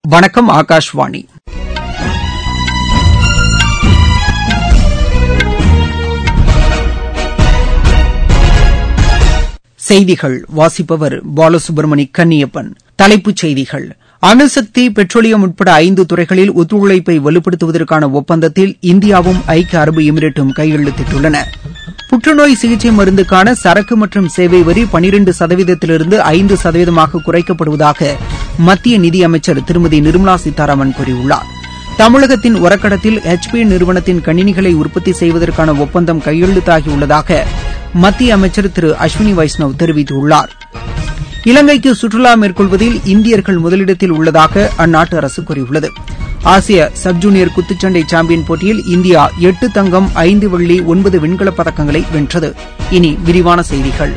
வணக்கம் ஆகாஷ்வாணி செய்திகள் வாசிப்பவர் பாலசுப்ரமணி கன்னியப்பன் தலைப்புச் செய்திகள் அணுசக்தி பெட்ரோலியம் உட்பட ஐந்து துறைகளில் ஒத்துழைப்பை வலுப்படுத்துவதற்கான ஒப்பந்தத்தில் இந்தியாவும் ஐக்கிய அரபு எமிரேட்டும் கையெழுத்திட்டுள்ளன புற்றுநோய் சிகிச்சை மருந்துக்கான சரக்கு மற்றும் சேவை வரி பனிரண்டு சதவீதத்திலிருந்து ஐந்து சதவீதமாக குறைக்கப்படுவதாக மத்திய நிதியமைச்சர் திருமதி நிர்மலா சீதாராமன் கூறியுள்ளார் தமிழகத்தின் ஒரக்கடத்தில் ஹெச்பி நிறுவனத்தின் கணினிகளை உற்பத்தி செய்வதற்கான ஒப்பந்தம் கையெழுத்தாகியுள்ளதாக மத்திய அமைச்சர் திரு அஸ்வினி வைஷ்ணவ் தெரிவித்துள்ளார் இலங்கைக்கு சுற்றுலா மேற்கொள்வதில் இந்தியர்கள் முதலிடத்தில் உள்ளதாக அந்நாட்டு அரசு கூறியுள்ளது ஆசிய சப் ஜூனியர் குத்துச்சண்டை சாம்பியன் போட்டியில் இந்தியா எட்டு தங்கம் ஐந்து வெள்ளி ஒன்பது வெண்கலப் பதக்கங்களை வென்றது இனி விரிவான செய்திகள்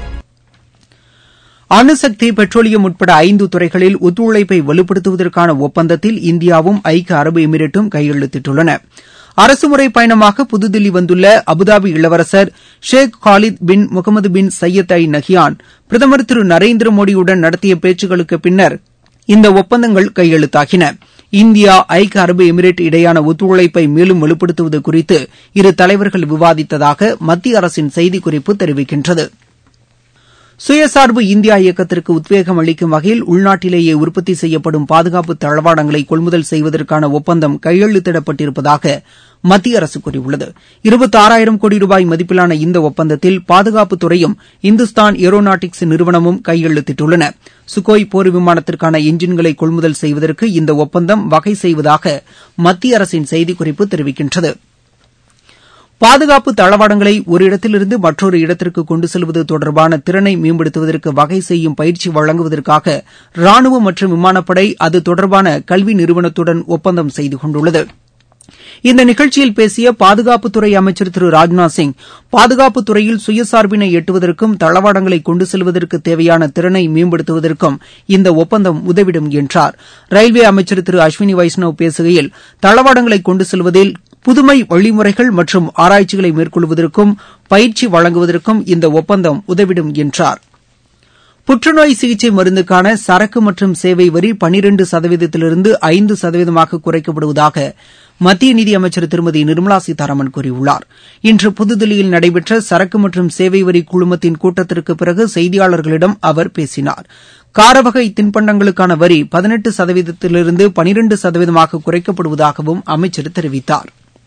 அணுசக்தி பெட்ரோலியம் உட்பட ஐந்து துறைகளில் ஒத்துழைப்பை வலுப்படுத்துவதற்கான ஒப்பந்தத்தில் இந்தியாவும் ஐக்கிய அரபு எமிரேட்டும் கையெழுத்திட்டுள்ளன அரசுமுறை பயணமாக புதுதில்லி வந்துள்ள அபுதாபி இளவரசர் Sheikh Khalid bin Mohammed bin Zayed Al Nahyan பிரதமர் திரு நரேந்திர மோடியுடன் நடத்திய பேச்சுக்களுக்கு பின்னர் இந்த ஒப்பந்தங்கள் கையெழுத்தாகின இந்தியா ஐக்கிய அரபு எமிரேட் இடையேயான ஒத்துழைப்பை மேலும் வலுப்படுத்துவது குறித்து இரு தலைவர்கள் விவாதித்ததாக மத்திய அரசின் செய்திக்குறிப்பு தெரிவிக்கின்றது சுயசார்பு இந்தியா இயக்கத்திற்கு உத்வேகம் அளிக்கும் வகையில் உள்நாட்டிலேயே உற்பத்தி செய்யப்படும் பாதுகாப்பு தளவாடங்களை கொள்முதல் செய்வதற்கான ஒப்பந்தம் கையெழுத்திடப்பட்டிருப்பதாக மத்திய அரசு கூறியுள்ளது இருபத்தாறாயிரம் கோடி ரூபாய் மதிப்பிலான இந்த ஒப்பந்தத்தில் பாதுகாப்புத் துறையும் இந்துஸ்தான் ஏரோநாட்டிக்ஸ் நிறுவனமும் கையெழுத்திட்டுள்ளன சுகோய் போர் விமானத்திற்கான எஞ்சின்களை கொள்முதல் செய்வதற்கு இந்த ஒப்பந்தம் வகை செய்வதாக மத்திய அரசின் செய்திக்குறிப்பு தெரிவிக்கின்றது பாதுகாப்பு தளவாடங்களை ஒரு இடத்திலிருந்து மற்றொரு இடத்திற்கு கொண்டு செல்வது தொடர்பான திறனை மேம்படுத்துவதற்கு வகை செய்யும் பயிற்சி வழங்குவதற்காக ராணுவ மற்றும் விமானப்படை அது தொடர்பான கல்வி நிறுவனத்துடன் ஒப்பந்தம் செய்து கொண்டுள்ளது இந்த நிகழ்ச்சியில் பேசிய பாதுகாப்புத்துறை அமைச்சர் திரு ராஜ்நாத் சிங் பாதுகாப்புத் துறையில் சுயசார்பினை எட்டுவதற்கும் தளவாடங்களை கொண்டு செல்வதற்கு தேவையான திறனை மேம்படுத்துவதற்கும் இந்த ஒப்பந்தம் உதவிடும் என்றார் ரயில்வே அமைச்சர் திரு அஸ்வினி வைஷ்ணவ் பேசுகையில் தளவாடங்களை கொண்டு செல்வதில் புதுமை வழிமுறைகள் மற்றும் ஆராய்ச்சிகளை மேற்கொள்வதற்கும் பயிற்சி வழங்குவதற்கும் இந்த ஒப்பந்தம் உதவிடும் என்றார் புற்றுநோய் சிகிச்சை மருந்துக்கான சரக்கு மற்றும் சேவை வரி பனிரண்டு சதவீதத்திலிருந்து ஐந்து சதவீதமாக குறைக்கப்படுவதாக மத்திய நிதியமைச்சர் திருமதி நிர்மலா சீதாராமன் கூறியுள்ளார் இன்று புதுதில்லியில் நடைபெற்ற சரக்கு மற்றும் சேவை வரி குழுமத்தின் கூட்டத்திற்கு பிறகு செய்தியாளர்களிடம் அவர் பேசினார் காரவகை தின்பண்டங்களுக்கான வரி பதினெட்டு சதவீதத்திலிருந்து பனிரண்டு சதவீதமாக குறைக்கப்படுவதாகவும் அமைச்சர் தெரிவித்தாா்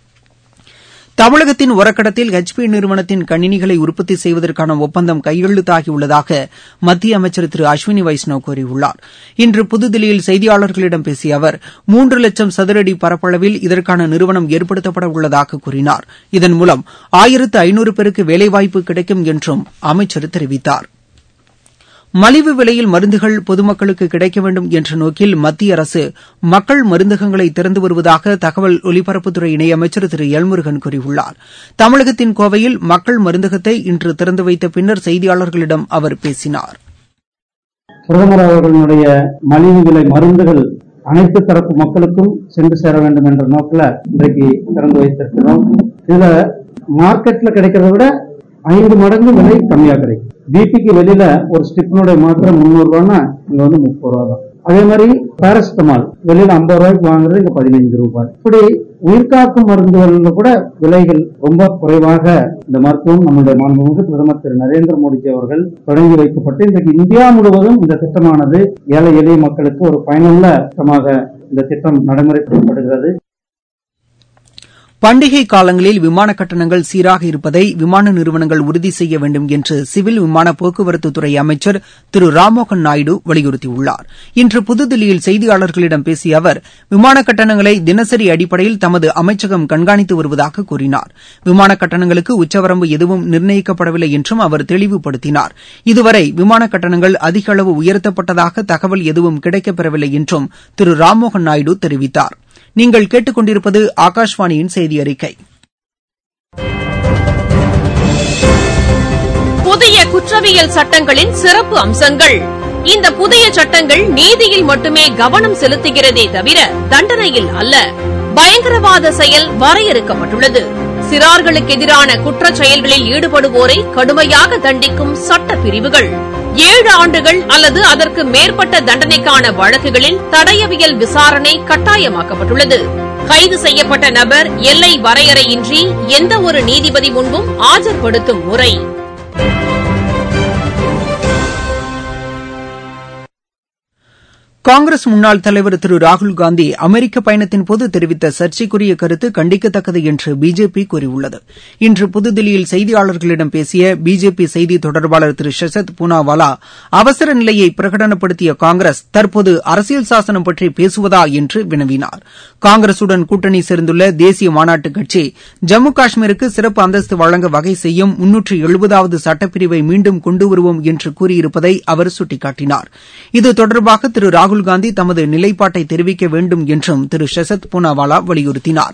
தமிழகத்தின் ஒரக்கடத்தில் ஹெச்பி நிறுவனத்தின் கணினிகளை உற்பத்தி செய்வதற்கான ஒப்பந்தம் கையெழுத்தாகியுள்ளதாக மத்திய அமைச்சர் திரு அஸ்வினி வைஷ்ணவ் கூறியுள்ளார் இன்று புதுதில்லியில் செய்தியாளர்களிடம் பேசிய அவர் மூன்று லட்சம் சதுரடி பரப்பளவில் இதற்கான நிறுவனம் ஏற்படுத்தப்பட உள்ளதாக கூறினார் இதன் மூலம் ஆயிரத்து ஐநூறு பேருக்கு வேலைவாய்ப்பு கிடைக்கும் என்றும் அமைச்சர் தெரிவித்தார் மலிவு விலையில் மருந்துகள் பொதுமக்களுக்கு கிடைக்க வேண்டும் என்ற நோக்கில் மத்திய அரசு மக்கள் மருந்தகங்களை திறந்து வருவதாக தகவல் ஒலிபரப்புத்துறை இணையமைச்சர் திரு எல்முருகன் கூறியுள்ளார் தமிழகத்தின் கோவையில் மக்கள் மருந்தகத்தை இன்று திறந்து வைத்த பின்னர் செய்தியாளர்களிடம் அவர் பேசினார் பிரதமர் அவர்களுடைய மலிவு விலை மருந்துகள் அனைத்து தரப்பு மக்களுக்கும் சென்று சேர வேண்டும் என்ற நோக்கில் இன்றைக்கு திறந்து வைத்திருக்கிறோம் இதுல மார்க்கெட்ல கிடைக்கிறத விட ஐந்து மடங்கு விலை கம்மியா கிடைக்கும் பிபிக்கு வெளியில ஒரு ஸ்டிப்னுடைய மாத்திரை முந்நூறு ரூபான்னா இங்க வந்து முப்பது ரூபா தான் அதே மாதிரி பாரசிட்டமால் வெளியில ஐம்பது ரூபாய்க்கு வாங்குறது இங்க பதினைந்து ரூபாய் இப்படி உயிர்காக்கும் மருந்துகள்ல கூட விலைகள் ரொம்ப குறைவாக இந்த மருத்துவம் நம்முடைய மாண்புமிகு பிரதமர் திரு நரேந்திர மோடிஜி அவர்கள் தொடங்கி வைக்கப்பட்டு இன்றைக்கு இந்தியா முழுவதும் இந்த திட்டமானது ஏழை எளிய மக்களுக்கு ஒரு பயனுள்ள திட்டமாக இந்த திட்டம் நடைமுறைப்படுத்தப்படுகிறது பண்டிகை காலங்களில் விமான கட்டணங்கள் சீராக இருப்பதை விமான நிறுவனங்கள் உறுதி செய்ய வேண்டும் என்று சிவில் விமான போக்குவரத்துத்துறை அமைச்சர் திரு ராம்மோகன் நாயுடு வலியுறுத்தியுள்ளார் இன்று புதுதில்லியில் செய்தியாளர்களிடம் பேசிய அவர் விமான கட்டணங்களை தினசரி அடிப்படையில் தமது அமைச்சகம் கண்காணித்து வருவதாக கூறினார் விமான கட்டணங்களுக்கு உச்சவரம்பு எதுவும் நிர்ணயிக்கப்படவில்லை என்றும் அவர் தெளிவுபடுத்தினார் இதுவரை விமான கட்டணங்கள் அதிக அளவு உயர்த்தப்பட்டதாக தகவல் எதுவும் கிடைக்கப்பெறவில்லை என்றும் திரு ராம்மோகன் நாயுடு தெரிவித்தார் நீங்கள் கேட்டுக்கொண்டிருப்பது ஆகாஷ்வாணியின் செய்தி அறிக்கை புதிய குற்றவியல் சட்டங்களின் சிறப்பு அம்சங்கள் இந்த புதிய சட்டங்கள் நீதியில் மட்டுமே கவனம் செலுத்துகிறதே தவிர தண்டனையில் அல்ல பயங்கரவாத செயல் வரையறுக்கப்பட்டுள்ளது சிறார்களுக்கு எதிரான குற்றச் செயல்களில் ஈடுபடுவோரை கடுமையாக தண்டிக்கும் சட்ட பிரிவுகள் ஏழு ஆண்டுகள் அல்லது அதற்கு மேற்பட்ட தண்டனைக்கான வழக்குகளில் தடயவியல் விசாரணை கட்டாயமாக்கப்பட்டுள்ளது கைது செய்யப்பட்ட நபர் எல்லை வரையறையின்றி எந்த ஒரு நீதிபதி முன்பும் ஆஜர்படுத்தும் முறை காங்கிரஸ் முன்னாள் தலைவர் திரு ராகுல்காந்தி அமெரிக்க பயணத்தின்போது தெரிவித்த சர்ச்சைக்குரிய கருத்து கண்டிக்கத்தக்கது என்று பிஜேபி கூறியுள்ளது இன்று புதுதில்லியில் செய்தியாளர்களிடம் பேசிய பிஜேபி செய்தி தொடர்பாளர் திரு ஷசத் பூனாவாலா அவசர நிலையை பிரகடனப்படுத்திய காங்கிரஸ் தற்போது அரசியல் சாசனம் பற்றி பேசுவதா என்று வினவினார் காங்கிரசுடன் கூட்டணி சேர்ந்துள்ள தேசிய மாநாட்டுக் கட்சி ஜம்மு காஷ்மீருக்கு சிறப்பு அந்தஸ்து வழங்க வகை செய்யும் முன்னூற்று எழுபதாவது சட்டப்பிரிவை மீண்டும் கொண்டு வருவோம் என்று கூறியிருப்பதை அவர் சுட்டிக்காட்டினார் இது தொடர்பாக திரு ராகுல் ராகுல்காந்தி தமது நிலைப்பாட்டை தெரிவிக்க வேண்டும் என்றும் திரு ஷசத் பூனாவாலா வலியுறுத்தினார்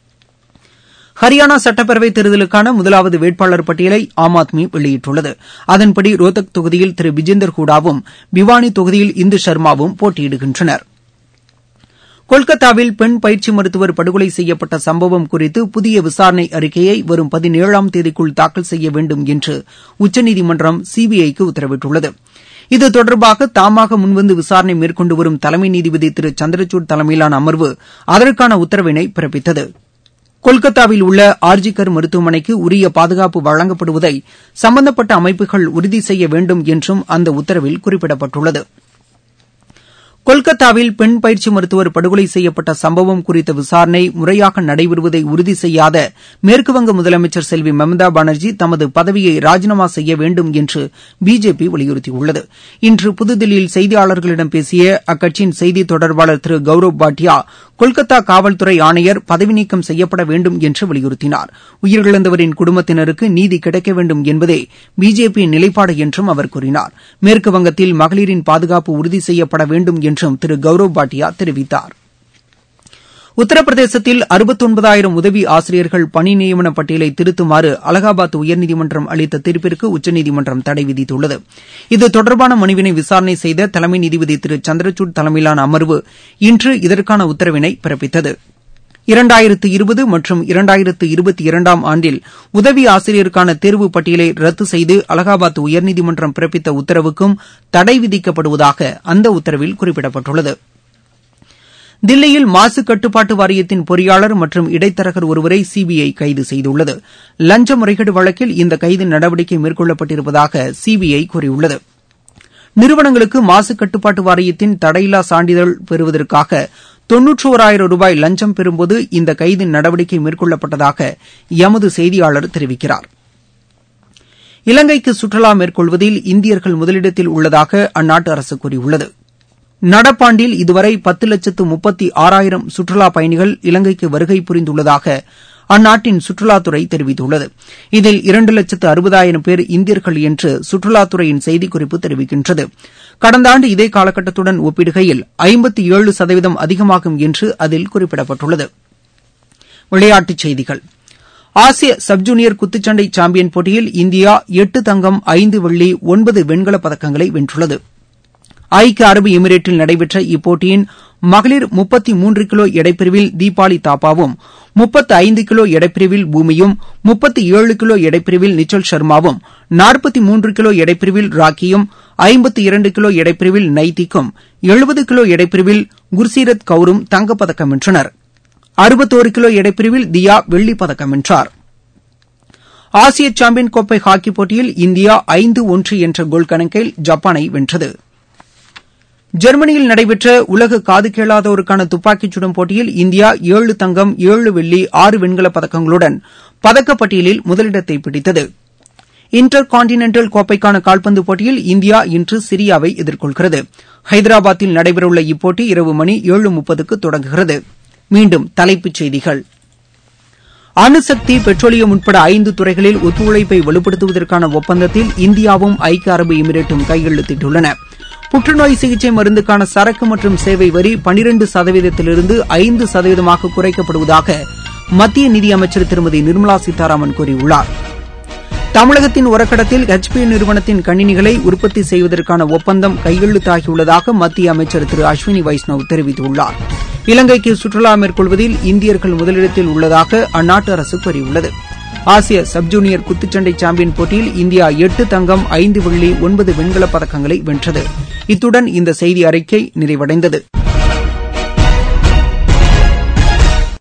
ஹரியானா சட்டப்பேரவைத் தேர்தலுக்கான முதலாவது வேட்பாளர் பட்டியலை ஆம் ஆத்மி வெளியிட்டுள்ளது அதன்படி ரோத்தக் தொகுதியில் திரு விஜேந்தர் ஹூடாவும் பிவானி தொகுதியில் இந்து சர்மாவும் போட்டியிடுகின்றனர் கொல்கத்தாவில் பெண் பயிற்சி மருத்துவர் படுகொலை செய்யப்பட்ட சம்பவம் குறித்து புதிய விசாரணை அறிக்கையை வரும் பதினேழாம் தேதிக்குள் தாக்கல் செய்ய வேண்டும் என்று உச்சநீதிமன்றம் சிபிஐக்கு உத்தரவிட்டுள்ளது இது தொடர்பாக தாமாக முன்வந்து விசாரணை மேற்கொண்டு வரும் தலைமை நீதிபதி திரு சந்திரசூட் தலைமையிலான அமர்வு அதற்கான உத்தரவினை பிறப்பித்தது கொல்கத்தாவில் உள்ள ஆர்ஜிகர் மருத்துவமனைக்கு உரிய பாதுகாப்பு வழங்கப்படுவதை சம்பந்தப்பட்ட அமைப்புகள் உறுதி செய்ய வேண்டும் என்றும் அந்த உத்தரவில் குறிப்பிடப்பட்டுள்ளது கொல்கத்தாவில் பெண் பயிற்சி மருத்துவர் படுகொலை செய்யப்பட்ட சம்பவம் குறித்த விசாரணை முறையாக நடைபெறுவதை உறுதி செய்யாத மேற்குவங்க முதலமைச்சர் செல்வி மம்தா பானர்ஜி தமது பதவியை ராஜினாமா செய்ய வேண்டும் என்று பிஜேபி வலியுறுத்தியுள்ளது இன்று புதுதில்லியில் செய்தியாளர்களிடம் பேசிய அக்கட்சியின் செய்தி தொடர்பாளர் திரு கௌரவ் பாட்டியா கொல்கத்தா காவல்துறை ஆணையர் பதவி நீக்கம் செய்யப்பட வேண்டும் என்று வலியுறுத்தினார் உயிரிழந்தவரின் குடும்பத்தினருக்கு நீதி கிடைக்க வேண்டும் என்பதே பிஜேபியின் நிலைப்பாடு என்றும் அவர் கூறினார் மேற்குவங்கத்தில் மகளிரின் பாதுகாப்பு உறுதி செய்யப்பட வேண்டும் என்றும் திரு கௌரவ் பாட்டியா தெரிவித்தார் உத்தரப்பிரதேசத்தில் அறுபத்தொன்பதாயிரம் உதவி ஆசிரியர்கள் பணி நியமன பட்டியலை திருத்துமாறு அலகாபாத் உயர்நீதிமன்றம் அளித்த தீர்ப்பிற்கு உச்சநீதிமன்றம் தடை விதித்துள்ளது இது தொடர்பான மனுவினை விசாரணை செய்த தலைமை நீதிபதி திரு சந்திரசூட் தலைமையிலான அமர்வு இன்று இதற்கான உத்தரவினை பிறப்பித்தது இரண்டாயிரத்து இருபது மற்றும் இரண்டாயிரத்து இருபத்தி இரண்டாம் ஆண்டில் உதவி ஆசிரியருக்கான தேர்வு பட்டியலை ரத்து செய்து அலகாபாத் உயர்நீதிமன்றம் பிறப்பித்த உத்தரவுக்கும் தடை விதிக்கப்படுவதாக அந்த உத்தரவில் குறிப்பிடப்பட்டுள்ளது தில்லியில் மாசு கட்டுப்பாட்டு வாரியத்தின் பொறியாளர் மற்றும் இடைத்தரகர் ஒருவரை சிபிஐ கைது செய்துள்ளது லஞ்ச முறைகேடு வழக்கில் இந்த கைது நடவடிக்கை மேற்கொள்ளப்பட்டிருப்பதாக சிபிஐ கூறியுள்ளது நிறுவனங்களுக்கு மாசு கட்டுப்பாட்டு வாரியத்தின் தடையில்லா சான்றிதழ் பெறுவதற்காக தொன்னூற்றோராயிரம் ரூபாய் லஞ்சம் பெறும்போது இந்த கைது நடவடிக்கை மேற்கொள்ளப்பட்டதாக எமது செய்தியாளர் தெரிவிக்கிறார் இலங்கைக்கு சுற்றுலா மேற்கொள்வதில் இந்தியர்கள் முதலிடத்தில் உள்ளதாக அந்நாட்டு அரசு கூறியுள்ளது நடப்பாண்டில் இதுவரை பத்து லட்சத்து முப்பத்தி ஆறாயிரம் சுற்றுலா பயணிகள் இலங்கைக்கு வருகை புரிந்துள்ளதாக அந்நாட்டின் சுற்றுலாத்துறை தெரிவித்துள்ளது இதில் இரண்டு லட்சத்து அறுபதாயிரம் பேர் இந்தியர்கள் என்று சுற்றுலாத்துறையின் செய்திக்குறிப்பு தெரிவிக்கின்றது கடந்த ஆண்டு இதே காலகட்டத்துடன் ஒப்பிடுகையில் ஐம்பத்தி ஏழு சதவீதம் அதிகமாகும் என்று அதில் குறிப்பிடப்பட்டுள்ளது விளையாட்டுச் செய்திகள் ஆசிய சப் ஜூனியர் குத்துச்சண்டை சாம்பியன் போட்டியில் இந்தியா எட்டு தங்கம் ஐந்து வெள்ளி ஒன்பது வெண்கலப் பதக்கங்களை வென்றுள்ளது ஐக்கிய அரபு எமிரேட்டில் நடைபெற்ற இப்போட்டியின் மகளிர் முப்பத்தி மூன்று கிலோ எடைப்பிரிவில் தீபாலி தாப்பாவும் முப்பத்து ஐந்து கிலோ எடைப்பிரிவில் பூமியும் முப்பத்தி ஏழு கிலோ எடைப்பிரிவில் நிச்சல் சர்மாவும் நாற்பத்தி மூன்று கிலோ எடைப்பிரிவில் ராக்கியும் ஐம்பத்தி இரண்டு கிலோ எடைப்பிரிவில் நைத்திக்கும் எழுபது கிலோ எடைப்பிரிவில் குர்சீரத் கவுரும் தங்கப்பதக்கம் வென்றனர் அறுபத்தோரு கிலோ எடைப்பிரிவில் தியா வெள்ளிப் பதக்கம் வென்றார் ஆசிய சாம்பியன் கோப்பை ஹாக்கி போட்டியில் இந்தியா ஐந்து ஒன்று என்ற கோல் கணக்கில் ஜப்பானை வென்றது ஜெர்மனியில் நடைபெற்ற உலக காது கேளாதோருக்கான துப்பாக்கிச் சுடும் போட்டியில் இந்தியா ஏழு தங்கம் ஏழு வெள்ளி ஆறு வெண்கலப் பதக்கங்களுடன் பதக்கப்பட்டியலில் முதலிடத்தை பிடித்தது இன்டர் கான்டினென்டல் கோப்பைக்கான கால்பந்து போட்டியில் இந்தியா இன்று சிரியாவை எதிர்கொள்கிறது ஹைதராபாத்தில் நடைபெறவுள்ள இப்போட்டி இரவு மணி ஏழு முப்பதுக்கு தொடங்குகிறது மீண்டும் தலைப்புச் செய்திகள் அணுசக்தி பெட்ரோலியம் உட்பட ஐந்து துறைகளில் ஒத்துழைப்பை வலுப்படுத்துவதற்கான ஒப்பந்தத்தில் இந்தியாவும் ஐக்கிய அரபு எமிரேட்டும் கையெழுத்திட்டுள்ளன புற்றுநோய் சிகிச்சை மருந்துக்கான சரக்கு மற்றும் சேவை வரி பனிரண்டு சதவீதத்திலிருந்து ஐந்து சதவீதமாக குறைக்கப்படுவதாக மத்திய நிதியமைச்சர் திருமதி நிர்மலா சீதாராமன் கூறியுள்ளார் தமிழகத்தின் உரக்கடத்தில் ஹெச்பி நிறுவனத்தின் கணினிகளை உற்பத்தி செய்வதற்கான ஒப்பந்தம் கையெழுத்தாகியுள்ளதாக மத்திய அமைச்சர் திரு அஸ்வினி வைஷ்ணவ் தெரிவித்துள்ளார் இலங்கைக்கு சுற்றுலா மேற்கொள்வதில் இந்தியர்கள் முதலிடத்தில் உள்ளதாக அந்நாட்டு அரசு கூறியுள்ளது ஆசிய சப் ஜூனியர் குத்துச்சண்டை சாம்பியன் போட்டியில் இந்தியா எட்டு தங்கம் ஐந்து வெள்ளி ஒன்பது வெண்கலப் பதக்கங்களை வென்றது இத்துடன் இந்த செய்தி அறிக்கை நிறைவடைந்தது